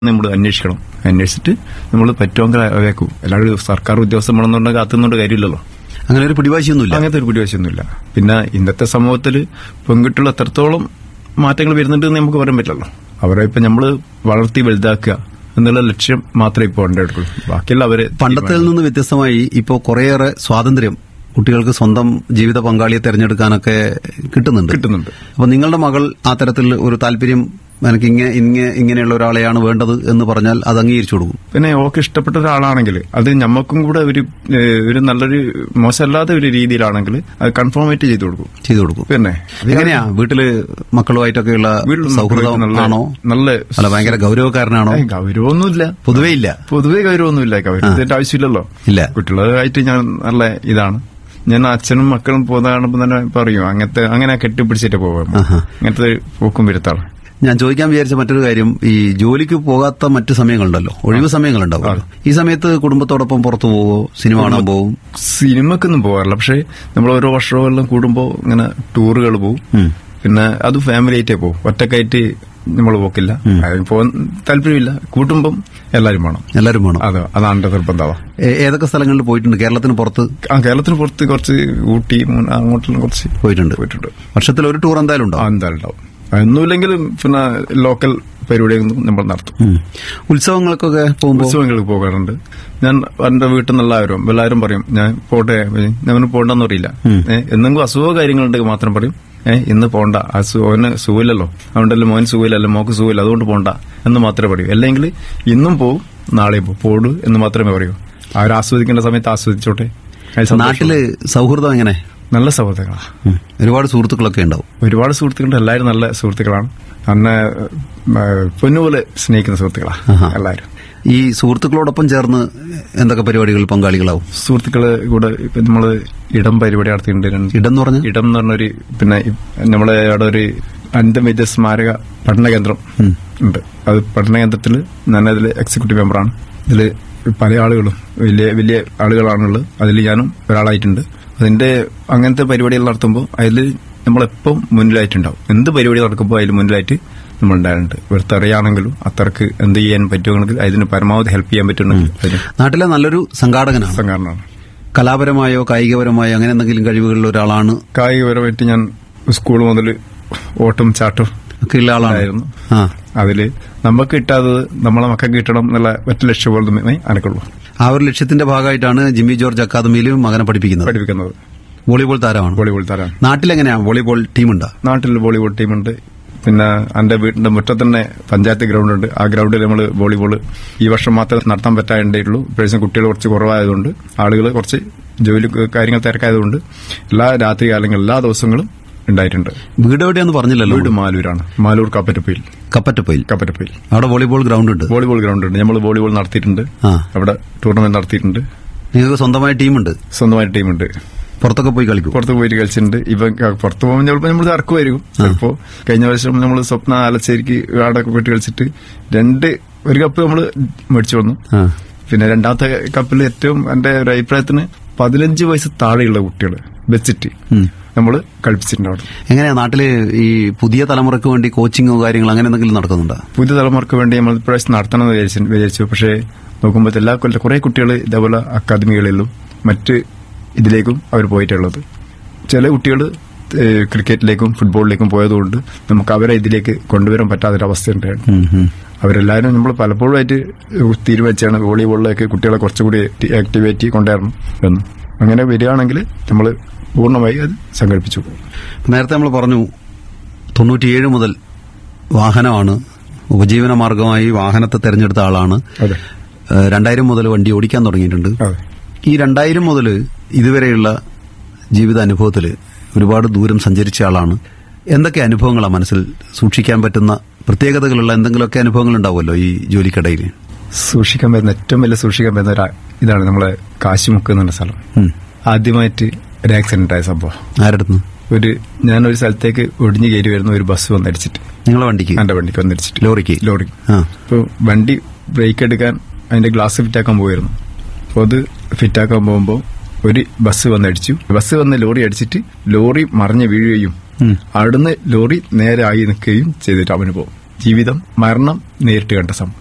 നമ്മൾ അന്വേഷിക്കണം അന്വേഷിച്ചിട്ട് നമ്മൾ പറ്റുമെങ്കിൽ അയക്കും അല്ലാണ്ട് സർക്കാർ ഉദ്യോഗസ്ഥൻ വേണമെന്നുണ്ടെങ്കിൽ കാത്തുന്നുണ്ട് കാര്യമില്ലല്ലോ അങ്ങനെ ഒരു പിടിവാശിയൊന്നുമില്ല അങ്ങനത്തെ ഒരു പിടിവശമൊന്നുമില്ല പിന്നെ ഇന്നത്തെ സമൂഹത്തിൽ പെൺകുട്ടികൾ എത്രത്തോളം മാറ്റങ്ങൾ വരുന്നുണ്ട് എന്ന് നമുക്ക് പറയാൻ പറ്റില്ലല്ലോ അവരെ ഇപ്പൊ നമ്മൾ വളർത്തി വലുതാക്കുക എന്നുള്ള ലക്ഷ്യം മാത്രമേ ഇപ്പോൾ ഉണ്ടായിട്ടുള്ളൂ ബാക്കിയുള്ള അവരെ പണ്ടത്തിൽ നിന്ന് വ്യത്യസ്തമായി ഇപ്പോൾ കുറേയേറെ സ്വാതന്ത്ര്യം കുട്ടികൾക്ക് സ്വന്തം ജീവിത പങ്കാളിയെ തെരഞ്ഞെടുക്കാനൊക്കെ കിട്ടുന്നുണ്ട് കിട്ടുന്നുണ്ട് അപ്പൊ നിങ്ങളുടെ മകൾ ആ തരത്തിൽ ഒരു താല്പര്യം എനിക്ക് ഇങ്ങനെ ഇങ്ങനെ- ഇങ്ങനെയുള്ള ഒരാളെയാണ് വേണ്ടത് എന്ന് പറഞ്ഞാൽ അത് അംഗീകരിച്ചു കൊടുക്കും പിന്നെ ഓക്ക് ഇഷ്ടപ്പെട്ട ഒരാളാണെങ്കിൽ അത് ഞമ്മക്കും കൂടെ ഒരു ഏഹ്, ഒരു നല്ലൊരു മോശമല്ലാത്ത ഒരു രീതിയിലാണെങ്കിൽ അത് കൺഫോമേറ്റ് ചെയ്തു കൊടുക്കും ചെയ്തു കൊടുക്കും പിന്നെ എങ്ങനെയാ വീട്ടില് മക്കളുമായിട്ടൊക്കെയുള്ള വീട്ടിൽ സൗഹൃദം നല്ല- ആണോ നല്ല അല്ല ഭയങ്കര ഗൗരവക്കാരനാണോ ഏയ്, ഗൗരവമൊന്നുമില്ല പൊതുവേ ഇല്ല പൊതുവെ ഗൗരവമൊന്നുമില്ല ഗൗരവത്തിന്റെ ആവശ്യമില്ലല്ലോ ഇല്ല കുട്ടികളായിട്ട് ഞാൻ നല്ല ഇതാണ് ഞാൻ അച്ഛനും മക്കളും പോകുന്ന കാണുമ്പോൾ തന്നെ പറയും അങ്ങനത്തെ അങ്ങനെ കെട്ടിപ്പിടിച്ചിട്ട് പോകാം ആഹാ. അങ്ങനത്തെ ഒരു പോക്കും വരുത്താണ് ഞാൻ ചോദിക്കാൻ വിചാരിച്ച മറ്റൊരു കാര്യം ഈ ജോലിക്ക് പോകാത്ത മറ്റു സമയങ്ങളുണ്ടല്ലോ ഒഴിവ് സമയങ്ങളുണ്ടാവുമല്ലോ ഈ സമയത്ത് കുടുംബത്തോടൊപ്പം പുറത്തു പോവോ സിനിമ കാണാൻ പോവും സിനിമക്കൊന്നും പോകാറില്ല പക്ഷെ നമ്മൾ ഓരോ വർഷമെല്ലാം കൂടുമ്പോൾ ഇങ്ങനെ ടൂറുകൾ പോകും ഉം. പിന്നെ അത് ഫാമിലി ആയിട്ടേ പോകും ഒറ്റക്കായിട്ട് നമ്മൾ പോക്കില്ല അതിന് പോകാൻ താല്പര്യമില്ല കൂട്ടുമ്പം എല്ലാരും വേണം എല്ലാവരും വേണം അതെ അതാണ് എന്റെ നിർബന്ധം ഏ- ഏതൊക്കെ സ്ഥലങ്ങളിൽ പോയിട്ടുണ്ട് കേരളത്തിന് പുറത്ത് ആ കേരളത്തിന് പുറത്ത് കുറച്ച് ഊട്ടി മൂന്ന് അങ്ങോട്ടെല്ലാം കുറച്ച് പോയിട്ടുണ്ട് പോയിട്ടുണ്ട് വർഷത്തിൽ ഒരു ടൂർ എന്തായാലും ആ, ഉണ്ടാവും എന്തായാലും ഉണ്ടാവും ഒന്നുമില്ലെങ്കിലും പിന്നെ ലോക്കൽ പരിപാടിയൊന്നും നമ്മൾ നടത്തും ഉം. ഉത്സവങ്ങൾക്കൊക്കെ പോകുമ്പോൾ ഉത്സവങ്ങൾക്ക് പോകാറുണ്ട് ഞാൻ എന്റെ വീട്ടിൽ നിന്ന് എല്ലാവരും എല്ലാവരും പറയും ഞാൻ പോട്ടെ ഞാൻ പോണ്ടെന്ന് പറയില്ല ഏഹ് എന്തെങ്കിലും അസുഖ കാര്യങ്ങളുണ്ടെങ്കിൽ മാത്രം പറയും ഏഹ് ഇന്ന് പോണ്ട അസു- അവന് സുഖമില്ലല്ലോ അതുകൊണ്ടല്ലോ മോൻ സുഖമില്ലല്ലോ മോക്ക് സുഖമില്ല അതുകൊണ്ട് പോണ്ട എന്ന് മാത്രമേ പറയൂ അല്ലെങ്കിൽ ഇന്നും പോവും നാളെയും പോവും പോടു എന്ന് മാത്രമേ പറയൂ അവർ ആസ്വദിക്കേണ്ട സമയത്ത് ആസ്വദിച്ചോട്ടെ അതിൽ സന്തോഷം. നാട്ടില് സൗഹൃദം എങ്ങനെ നല്ല സൗഹൃദങ്ങളാണ് ഉം. ഒരുപാട് സുഹൃത്തുക്കളൊക്കെ ഉണ്ടാവും ഒരുപാട് സുഹൃത്തുക്കളുണ്ട് എല്ലാവരും നല്ല സുഹൃത്തുക്കളാണ് അന്നെ ഏഹ്, പൊന്നുപോലെ സ്നേഹിക്കുന്ന സുഹൃത്തുക്കളാണ് ആഹാ. എല്ലാവരും ഈ സുഹൃത്തുക്കളോടൊപ്പം ചേർന്ന് എന്തൊക്കെ പരിപാടികൾ പങ്കാളികളാവും സുഹൃത്തുക്കള് കൂടെ ഇപ്പൊ നമ്മള് ഇടം പരിപാടി നടത്തിയിട്ടുണ്ട് രണ്ട് ഇടം എന്ന് പറഞ്ഞ ഇടം എന്ന് പറഞ്ഞൊരു പിന്നെ ഈ നമ്മളെ അവിടെ ഒരു അന്തമിത സ്മാരക പഠന കേന്ദ്രം ഉണ്ട് അത് പഠന കേന്ദ്രത്തിൽ ഞാൻ അതിൽ എക്സിക്യൂട്ടീവ് മെമ്പറാണ് ഇതിൽ പല ആളുകളും വലിയ വലിയ ആളുകളാണുള്ളത് അതിൽ ഞാനും ഒരാളായിട്ടുണ്ട് അതിന്റെ അങ്ങനത്തെ പരിപാടികൾ നടത്തുമ്പോൾ അതിൽ നമ്മളെപ്പം മുന്നിലായിട്ടുണ്ടാവും എന്ത് പരിപാടി നടക്കുമ്പോൾ അതിൽ മുന്നിലായിട്ട് നമ്മൾ ഉണ്ടായിട്ടുണ്ട് ഇവിടുത്തെ അറിയാണെങ്കിലും അത്രക്ക് എന്ത് ചെയ്യാൻ പറ്റുമെങ്കിൽ അതിന് പരമാവധി ഹെൽപ്പ് ചെയ്യാൻ പറ്റുമെങ്കിൽ അതിന് നാട്ടിലെ നല്ലൊരു സംഘാടകനാണ് സംഘടനയാണ് കലാപരമായോ കായികപരമായോ അങ്ങനെ എന്തെങ്കിലും കഴിവുകളുള്ള ഒരാളാണ് കായികപരമായിട്ട് ഞാൻ സ്കൂൾ മുതൽ ഓട്ടും ചാട്ടും ഒക്കെ ഉള്ള ആളാണ് ആയിരുന്നു ആ അതില് നമുക്ക് കിട്ടാത്തത് നമ്മളെ മക്കൾക്ക് കിട്ടണം എന്നുള്ള ഒറ്റ ലക്ഷ്യം പോലെ അനക്കുള്ളൂ ആ ഒരു ലക്ഷ്യത്തിന്റെ ഭാഗമായിട്ടാണ് ജിമ്മി ജോർജ് അക്കാദമിയിൽ മകനെ പഠിപ്പിക്കുന്നത് പഠിപ്പിക്കുന്നത് വോളിബോൾ താരമാണ് വോളിബോൾ താരാണ് നാട്ടിലെങ്ങനെയാ വോളിബോൾ ടീമുണ്ടോ നാട്ടിൽ വോളിബോൾ ടീമുണ്ട് പിന്നെ എന്റെ വീടിന്റെ മുറ്റത്ത് തന്നെ പഞ്ചായത്ത് ഗ്രൗണ്ട് ഉണ്ട് ആ ഗ്രൗണ്ടിൽ നമ്മൾ വോളിബോൾ ഈ വർഷം മാത്രമേ നടത്താൻ പറ്റാണ്ടേയുള്ളൂ ഇപ്രാവശ്യം കുട്ടികൾ കുറച്ച് കുറവായതുകൊണ്ട് ആളുകൾ കുറച്ച് ജോലി കാര്യങ്ങൾ തിരക്കായതുകൊണ്ട് എല്ലാ രാത്രി കാലങ്ങളിൽ എല്ലാ ദിവസങ്ങളും ഉണ്ടായിട്ടുണ്ട് വീട് എവിടെയാന്ന് പറഞ്ഞില്ലല്ലോ വീട് മാലൂരാണ് മാലൂർ കപ്പറ്റപ്പയിൽ കപ്പറ്റപ്പയിൽ കപ്പറ്റപ്പയിൽ അവിടെ വോളിബോൾ ഗ്രൗണ്ട് ഉണ്ട് വോളിബോൾ ഗ്രൗണ്ട് ഉണ്ട് നമ്മൾ വോളിബോൾ നടത്തിയിട്ടുണ്ട് ആ അവിടെ ടൂർണമെന്റ് നടത്തിയിട്ടുണ്ട് നിങ്ങൾക്ക് സ്വന്തമായി ടീമുണ്ട് സ്വന്തമായിട്ട് ടീമുണ്ട് പുറത്തൊക്കെ പോയി കളിക്കും പുറത്ത് പോയിട്ട് കളിച്ചിട്ടുണ്ട് ഇവ പുറത്ത് പോകുമ്പോൾ ചിലപ്പോൾ നമ്മൾ ഇറക്കുമായിരിക്കും ചിലപ്പോ കഴിഞ്ഞ വർഷം നമ്മൾ സ്വപ്ന ആലച്ചേരിക്ക് അവിടെ പോയിട്ട് കളിച്ചിട്ട് രണ്ട് ഒരു കപ്പ് നമ്മൾ മേടിച്ചു വന്നു ആ. പിന്നെ രണ്ടാമത്തെ കപ്പിൽ ഏറ്റവും എന്റെ ഒരു അഭിപ്രായത്തിന് പതിനഞ്ച് വയസ്സ് താഴെയുള്ള കുട്ടികൾ വെച്ചിട്ട് ഉം. നമ്മൾ കളിപ്പിച്ചിട്ടുണ്ട് അവിടെ എങ്ങനെയാ നാട്ടില് ഈ പുതിയ തലമുറയ്ക്ക് വേണ്ടി കോച്ചിങ്ങോ കാര്യങ്ങൾ അങ്ങനെ എന്തെങ്കിലും നടക്കുന്നുണ്ടോ പുതിയ തലമുറക്ക് വേണ്ടി നമ്മൾ ഇപ്രാവശ്യം നടത്തണമെന്ന് വിചാരിച്ചു വിചാരിച്ചു പക്ഷേ നോക്കുമ്പോൾ എല്ലാ കൊല്ലം കുറെ കുട്ടികൾ ഇതേപോലെ അക്കാദമികളിലും മറ്റ് ഇതിലേക്കും അവർ പോയിട്ടുള്ളത് ചില കുട്ടികൾ ക്രിക്കറ്റിലേക്കും ഫുട്ബോളിലേക്കും പോയതുകൊണ്ട് നമുക്ക് അവരെ ഇതിലേക്ക് കൊണ്ടുവരാൻ പറ്റാത്തൊരവസ്ഥ ഉം, ഉം. അവരെല്ലാവരും നമ്മൾ പലപ്പോഴുമായിട്ട് തീരുമാനിച്ചാണ് വോളിബോളിലേക്ക് കുട്ടികളെ കുറച്ചുകൂടി ആക്ടിവേറ്റ് കൊണ്ടുവരണം എന്ന് അങ്ങനെ വരികയാണെങ്കിൽ നമ്മൾ പൂർണ്ണമായി അത് സംഘടിപ്പിച്ചു നേരത്തെ നമ്മൾ പറഞ്ഞു തൊണ്ണൂറ്റിയേഴ് മുതൽ വാഹനമാണ് ഉപജീവന മാർഗമായി വാഹനത്തെ തെരഞ്ഞെടുത്ത ആളാണ് അതെ ഏഹ് രണ്ടായിരം മുതൽ വണ്ടി ഓടിക്കാൻ തുടങ്ങിയിട്ടുണ്ട് അതെ ഈ രണ്ടായിരം മുതൽ ഇതുവരെയുള്ള ജീവിത അനുഭവത്തിൽ ഒരുപാട് ദൂരം സഞ്ചരിച്ച ആളാണ് എന്തൊക്കെ അനുഭവങ്ങളാണ് മനസ്സിൽ സൂക്ഷിക്കാൻ പറ്റുന്ന പ്രത്യേകതകളുള്ള എന്തെങ്കിലുമൊക്കെ അനുഭവങ്ങൾ ഉണ്ടാവുമല്ലോ ഈ ജോലിക്കിടയിൽ സൂക്ഷിക്കാൻ പറ്റുന്ന ഏറ്റവും വലിയ സൂക്ഷിക്കാൻ പറ്റുന്ന ഒരു ആ- ഇതാണ് നമ്മളെ കാശിമുക്ക് എന്ന് പറഞ്ഞ സ്ഥലം ഉം. ആദ്യമായിട്ട് ഒരു ആക്സിഡന്റ് ആയ സംഭവം ആരടുത്ത് ഒരു ഞാനൊരു സ്ഥലത്തേക്ക് ഒടിഞ്ഞു കയറി വരുന്ന ഒരു ബസ് വന്നടിച്ചിട്ട് നിങ്ങളെ വണ്ടിക്ക് എന്റെ വണ്ടിക്ക് വന്നടിച്ചിട്ട് ലോറിക്ക് ലോറി ആ അപ്പോൾ വണ്ടി ബ്രേക്ക് എടുക്കാൻ അതിന്റെ ഗ്ലാസ് ഫിറ്റാക്കാൻ പോയിരുന്നു അപ്പോൾ അത് ഫിറ്റാക്കാൻ പോകുമ്പോൾ ഒരു ബസ് വന്നടിച്ചു ബസ് വന്ന് ലോറി അടിച്ചിട്ട് ലോറി മറിഞ്ഞ് വീഴുകയും ഉം. അവിടുന്ന് ലോറി നേരെ ആയി നിൽക്കുകയും ചെയ്തിട്ട് അവന് പോകും ജീവിതം മരണം നേരിട്ട് കണ്ട സംഭവം